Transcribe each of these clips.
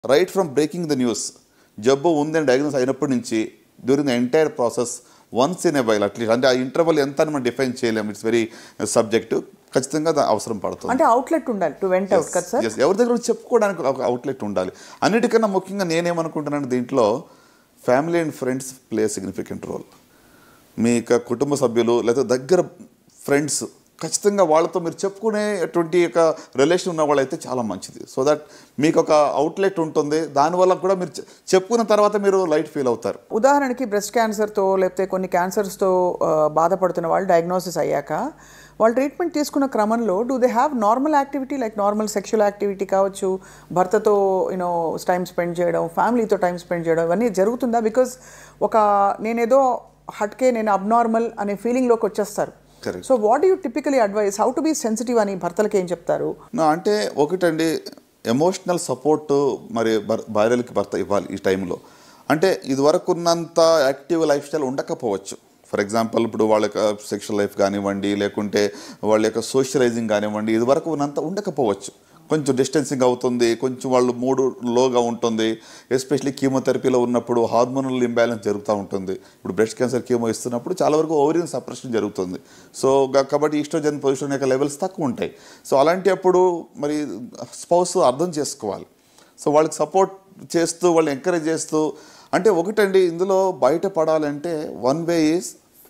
Right from breaking the news జబ్బు ఉందని diagnose అయినప్పటి నుంచి during the entire process once in a while at least అంటే ఆ ఇంటర్వల్ ఎంత అని మనం డిఫైన్ చేయలేము ఇట్స్ వెరీ సబ్జెక్ట్ ఖచ్చితంగా దా- అవసరం పడుతుంది అంటే అవుట్లెట్ ఉండాలి టు వెంట్ అవుట్ కదా సార్ Yes, ఎవరి దగ్గర నుంచి చెప్పుకోవడానికి ఒక అవుట్లెట్ ఉండాలి అన్నిటికన్నా ముఖ్యంగా నేనేమనుకుంటున్నాను దీంట్లో family and friends play significant role మీ యొక్క కుటుంబ సభ్యులు లేదా దగ్గర ఫ్రెండ్స్ ఖచ్చితంగా వాళ్ళతో మీరు చెప్పుకునేటువంటి యొక్క రిలేషన్ ఉన్న వాళ్ళైతే చాలా మంచిది సో దట్ మీకు ఒక అవుట్లెట్ ఉంటుంది దానివల్ల కూడా మీరు చె- చెప్పుకున్న తర్వాత మీరు లైట్ ఫీల్ అవుతారు ఉదాహరణకి బ్రెస్ట్ క్యాన్సర్తో లేకపోతే కొన్ని క్యాన్సర్స్తో బాధపడుతున్న వాళ్ళు డయాగ్నోసిస్ అయ్యాక వాళ్ళు ట్రీట్మెంట్ తీసుకున్న క్రమంలో do they have normal activity like normal sexual activity కావచ్చు భర్తతో యూనో టైం స్పెండ్ చేయడం ఫ్యామిలీతో టైం స్పెండ్ చేయడం ఇవన్నీ జరుగుతుందా బికాజ్ ఒక నేనేదో హట్కే నేను అబ్నార్మల్ అనే ఫీలింగ్లోకి వచ్చేస్తారు Correct. So what you typically advise how to be sensitive అని భర్తలకి ఏం చెప్తారు నా అంటే ఒకటండి ఎమోషనల్ సపోర్ట్ మరి భర్- భార్యలకి భర్త ఇవ్వాలి ఈ టైంలో అంటే ఇదివరకు ఉన్నంత యాక్టివ్ లైఫ్ స్టైల్ ఉండకపోవచ్చు ఫర్ ఎగ్జాంపుల్ ఇప్పుడు వాళ్ళ యొక్క సెక్షువల్ లైఫ్ కానివ్వండి లేకుంటే వాళ్ళ యొక్క సోషలైజింగ్ కానివ్వండి ఇదివరకు ఉన్నంత ఉండకపోవచ్చు కొంచెం డిస్టెన్సింగ్ అవుతుంది కొంచెం వాళ్ళు మూడు లోగా ఉంటుంది ఎస్పెషల్లీ కీమోథెరపీలో ఉన్నప్పుడు హార్మోనల్ ఇంబ్యాలెన్స్ జరుగుతూ ఉంటుంది ఇప్పుడు బ్రెస్ట్ క్యాన్సర్ కీమో ఇస్తున్నప్పుడు చాలా వరకు ఓవరియన్ సప్రెషన్ జరుగుతుంది సో గా- కాబట్టి ఈస్ట్రోజన్ పొజిషన్ యొక్క లెవెల్స్ తక్కువ ఉంటాయి సో అలాంటి అప్పుడు మరి స్పౌస్ అర్థం చేసుకోవాలి సో వాళ్ళకి సపోర్ట్ చేస్తూ వాళ్ళు ఎంకరేజ్ చేస్తూ అంటే ఒకటండి ఇందులో బయటపడాలంటే వన్ వే ఈజ్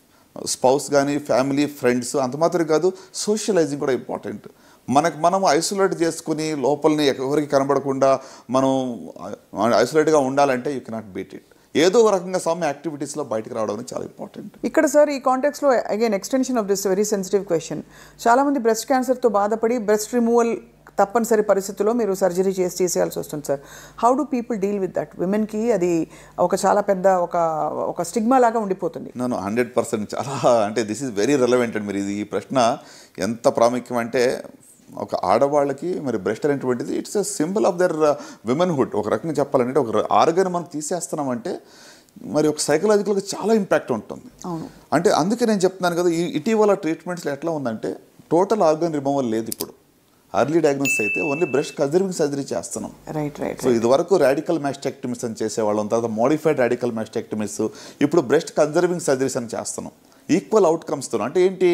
స్పౌస్ కానీ ఫ్యామిలీ ఫ్రెండ్స్ అంత మాత్రం కాదు సోషలైజింగ్ కూడా ఇంపార్టెంట్ మనకు మనం ఐసోలేట్ చేసుకుని లోపలని ఎవరికి కనబడకుండా మనం ఐసోలేట్గా ఉండాలంటే యూ కెనాట్ బీట్ ఇట్ ఏదో ఒక రకంగా సమ్ యాక్టివిటీస్లో బయటకు రావడం అనేది చాలా ఇంపార్టెంట్ ఇక్కడ సార్ ఈ కాంటెక్స్లో again extension of this very sensitive question చాలామంది బ్రెస్ట్ క్యాన్సర్తో బాధపడి బ్రెస్ట్ రిమూవల్ తప్పనిసరి పరిస్థితుల్లో మీరు సర్జరీ చేసి చేసేయాల్సి వస్తుంది sir how do people deal with that విమెన్కి అది ఒక చాలా పెద్ద ఒక ఒక స్టిగ్మా లాగా ఉండిపోతుంది నేను హండ్రెడ్ పర్సెంట్ చాలా అంటే దిస్ ఈజ్ వెరీ రెలవెంట్ అండి మీరు ఇది ఈ ప్రశ్న ఎంత ప్రాముఖ్యం అంటే ఒక ఆడవాళ్ళకి మరి బ్రెస్ట్ అనేటువంటిది it's a symbol of their womanhood ఒక రకంగా చెప్పాలంటే ఒక ఆర్గన్ మనం తీసేస్తున్నామంటే మరి ఒక సైకలాజికల్గా చాలా ఇంపాక్ట్ ఉంటుంది అవును. అంటే అందుకే నేను చెప్తున్నాను కదా ఈ ఇటీవల ట్రీట్మెంట్స్లో ఎట్లా ఉందంటే టోటల్ ఆర్గన్ రిమూవల్ లేదు ఇప్పుడు అర్లీ డయాగ్నోస్ అయితే ఓన్లీ బ్రెస్ట్ కన్జర్వింగ్ సర్జరీ చేస్తున్నాం రైట్ రైట్ సో ఇదివరకు రాడికల్ మ్యాస్టెక్టమిస్ అని చేసేవాళ్ళం తర్వాత మోడిఫైడ్ రాడికల్ మ్యాస్టెక్టమిస్ ఇప్పుడు బ్రెస్ట్ కన్జర్వింగ్ సర్జరీస్ అని చేస్తున్నాం ఈక్వల్ అవుట్కమ్స్తో అంటే ఏంటి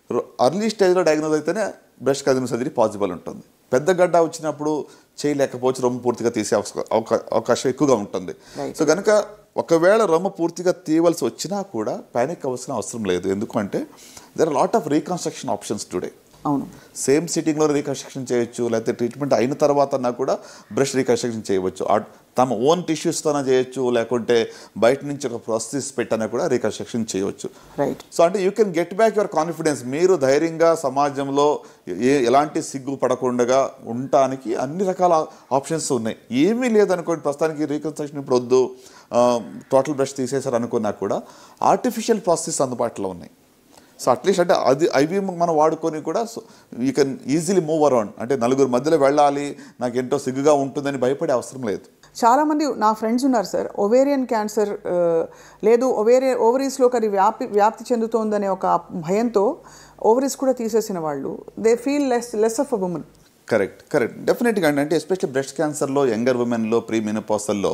అర్లీ స్టేజ్లో డయాగ్నోజ్ అయితేనే బ్రెస్ట్ కన్జర్వింగ్ సర్జరీ పాసిబుల్ ఉంటుంది పెద్ద గడ్డ వచ్చినప్పుడు చేయలేకపోవచ్చు రొమ్ము పూర్తిగా తీసే అవస- అవకా- అవకాశం ఎక్కువగా ఉంటుంది Right. సో కనుక ఒకవేళ రొమ్ము పూర్తిగా తీయవలసి వచ్చినా కూడా పానిక్ అవ్వాల్సిన అవసరం లేదు ఎందుకంటే there are lot of reconstruction options today అవును సేమ్ సిట్టింగ్లో రీకన్స్ట్రక్షన్ చేయొచ్చు లేకపోతే ట్రీట్మెంట్ అయిన తర్వాత నా కూడా బ్రెస్ట్ రీకన్స్ట్రక్షన్ చేయవచ్చు ఆ- తమ ఓన్ టిష్యూస్తోనే చేయొచ్చు లేకుంటే బయట నుంచి ఒక ప్రాసెస్ పెట్టినా కూడా రీకన్స్ట్రక్షన్ చేయవచ్చు రైట్ సో అంటే you can get back your confidence మీరు ధైర్యంగా సమాజంలో ఏ ఎలాంటి సిగ్గు పడకుండా ఉండటానికి అన్ని రకాల ఆప్షన్స్ ఉన్నాయి ఏమీ లేదనుకోండి ప్రస్తుతానికి రీకన్స్ట్రక్షన్ ఇప్పుడు వద్దు టోటల్ బ్రష్ తీసేశారు అనుకున్నా కూడా ఆర్టిఫిషియల్ ప్రాసెస్ అందుబాటులో ఉన్నాయి సో అట్లీస్ట్ అంటే అది అవి మనం వాడుకొని కూడా you can easily move around అంటే నలుగురు మధ్యలో వెళ్ళాలి నాకు ఎంతో సిగ్గుగా ఉంటుందని భయపడే అవసరం లేదు చాలా మంది నా ఫ్రెండ్స్ ఉన్నారు సార్ ఒవేరియన్ క్యాన్సర్ లేదు ఒవేరియా ఓవరీస్లోకి అది వ్యాప్తి వ్యాప్తి చెందుతోందనే ఒక భయంతో ఓవరీస్ కూడా తీసేసిన వాళ్ళు they feel less less of a woman correct correct డెఫినెట్గా అండి అంటే ఎస్పెషల్లీ బ్రెస్ట్ క్యాన్సర్లో యంగర్ ఉమెన్లో ప్రీ మెనోపాసల్లో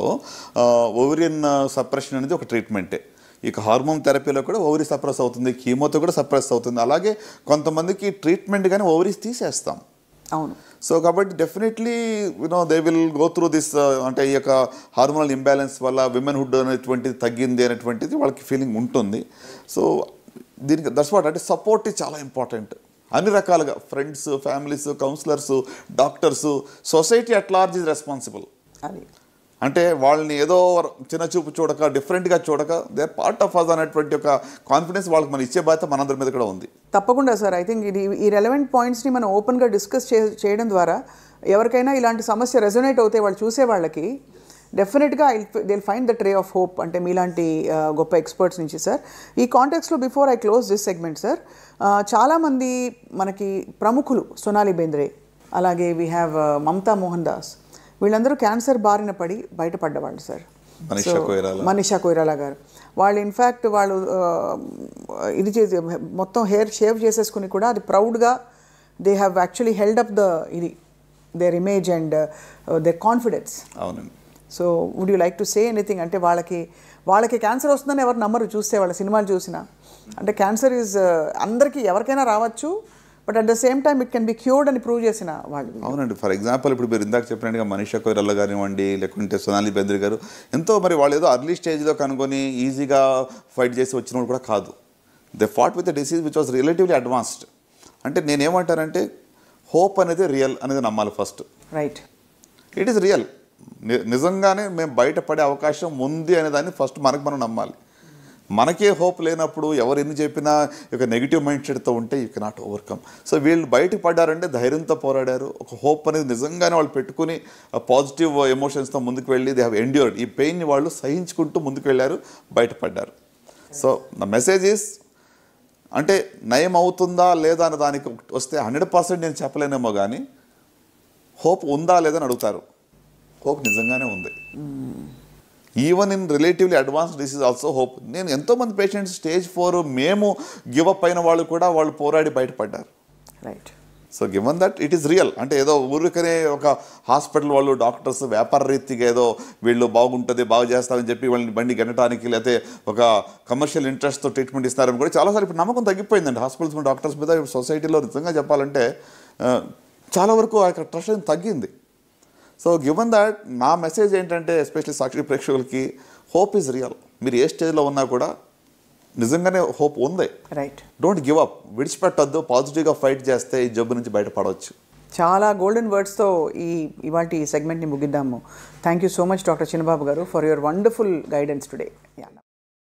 ఓవరియన్ సప్రెషన్ అనేది ఒక ట్రీట్మెంటే ఇక హార్మోన్ థెరపీలో కూడా ఓవరీ సప్రెస్ అవుతుంది కీమోతో కూడా సప్రెస్ అవుతుంది అలాగే కొంతమందికి ట్రీట్మెంట్ కానీ ఓవరీస్ తీసేస్తాం అవును సో కాబట్టి definitely you know they will go through this అంటే ఈ యొక్క హార్మోనల్ ఇంబ్యాలెన్స్ వల్ల విమెన్హుడ్ అనేటువంటిది తగ్గింది అనేటువంటిది వాళ్ళకి ఫీలింగ్ ఉంటుంది సో దీనికి దట్స్ వాట్ అంటే సపోర్ట్ చాలా ఇంపార్టెంట్ అన్ని రకాలుగా friends families counsellors doctors society at large is responsible అది అంటే వాళ్ళని ఏదో చిన్న చూపు చూడక డిఫరెంట్గా చూడక they are part of us అనేటువంటి ఒక కాన్ఫిడెన్స్ వాళ్ళకి మనం ఇచ్చే బాధ్యత మనందరి మీద కూడా ఉంది తప్పకుండా సార్ ఐ థింక్ ఇది ఈ రెలవెంట్ పాయింట్స్ని మనం ఓపెన్గా డిస్కస్ చే చేయడం ద్వారా ఎవరికైనా ఇలాంటి సమస్య రెజొనేట్ అవుతే వాళ్ళు చూసే వాళ్ళకి డెఫినెట్గా they'll find the ray of hope అంటే మీలాంటి ఆ, గొప్ప ఎక్స్పర్ట్స్ నుంచి సార్ ఈ కాంటెక్స్లో before I close this segment sir చాలామంది మనకి ప్రముఖులు సోనాలి బేంద్రే అలాగే we have Mamta Mohandas వీళ్ళందరూ క్యాన్సర్ బారిన పడి బయటపడ్డవాళ్ళు సార్ మనీషా So, కొయిరాలా. మనీషా కొయిరాలా గారు వాళ్ళు ఇన్ఫ్యాక్ట్ వాళ్ళు ఆ, ఇది చేసి మొత్తం హెయిర్ షేవ్ చేసేసుకుని కూడా అది ప్రౌడ్గా they have actually held up the ఇది their image and their confidence అవునండి so would you like to say anything అంటే వాళ్ళకి వాళ్ళకి క్యాన్సర్ వస్తుందని ఎవరు నమ్మరు చూస్తే వాళ్ళ సినిమాలు చూసినా అంటే క్యాన్సర్ ఈజ్ అందరికీ ఎవరికైనా రావచ్చు but at the same time it can be cured అని ప్రూవ్ చేసిన వాళ్ళు అవునండి ఫర్ ఎగ్జాంపుల్ ఇప్పుడు మీరు ఇందాక చెప్పినట్టుగా మనీషా కొయిరల్ల కానివ్వండి లేకుంటే సోనాలి బెంద్రి గారు ఎంతో మరి వాళ్ళు ఏదో అర్లీ స్టేజ్లో కనుగొని ఈజీగా ఫైట్ చేసి వచ్చిన వాళ్ళు కూడా కాదు they fought with the disease which was relatively advanced అంటే నేనేమంటానంటే హోప్ అనేది రియల్ అనేది నమ్మాలి first right it is real నిజంగానే మేము బయటపడే అవకాశం ఉంది అనే దాన్ని ఫస్ట్ మనకు మనం నమ్మాలి మనకే హోప్ లేనప్పుడు ఎవరు ఎన్ని చెప్పినా ఒక నెగిటివ్ మైండ్ సెట్తో ఉంటే యూ కెనాట్ ఓవర్కమ్ సో వీళ్ళు బయటకు పడ్డారంటే ధైర్యంతో పోరాడారు ఒక హోప్ అనేది నిజంగానే వాళ్ళు పెట్టుకుని పాజిటివ్ ఎమోషన్స్తో ముందుకు వెళ్ళి దే హ్యావ్ ఎండ్యూర్డ్ ఈ పెయిన్ని వాళ్ళు సహించుకుంటూ ముందుకు వెళ్ళారు బయటపడ్డారు సో ద మెసేజ్ ఈస్ అంటే నయం అవుతుందా లేదా అనే దానికి వస్తే హండ్రెడ్ పర్సెంట్ నేను చెప్పలేనేమో కానీ హోప్ ఉందా లేదని అడుగుతారు హోప్ నిజంగానే ఉంది even in relatively advance disease also hope నేను ఎంతోమంది పేషెంట్స్ స్టేజ్ ఫోర్ మేము గివ్ అప్ అయిన వాళ్ళు కూడా వాళ్ళు పోరాడి బయటపడ్డారు right so given that it is real అంటే ఏదో ఊరికనే ఒక హాస్పిటల్ వాళ్ళు డాక్టర్స్ వ్యాపార రీతిగా ఏదో వీళ్ళు బాగుంటుంది బాగు చేస్తారని చెప్పి వాళ్ళని బండి గెనటానికి లేకపోతే ఒక కమర్షియల్ ఇంట్రెస్ట్తో ట్రీట్మెంట్ ఇస్తారని కూడా చాలాసార్లు ఇప్పుడు నమ్మకం తగ్గిపోయిందండి హాస్పిటల్స్ మీద డాక్టర్స్ మీద సొసైటీలో నిజంగా చెప్పాలంటే ఆ, చాలా వరకు ఆ యొక్క ట్రస్ట్ అనేది తగ్గింది సో గివన్ దట్ నా మెసేజ్ ఏంటంటే ఎస్పెషల్లీ సాక్షి ప్రేక్షకులకి హోప్ ఈజ్ రియల్ మీరు ఏ స్టేజ్లో ఉన్నా కూడా నిజంగానే హోప్ ఉంది రైట్ డోంట్ గివ్ అప్ విడిచిపెట్టొద్దు పాజిటివ్గా ఫైట్ చేస్తే ఈ జబ్బు నుంచి బయటపడవచ్చు చాలా గోల్డెన్ వర్డ్స్తో ఈ ఇవాటి ఈ సెగ్మెంట్ని ముగిద్దాము thank you so much doctor Chinnababu garu for your wonderful guidance today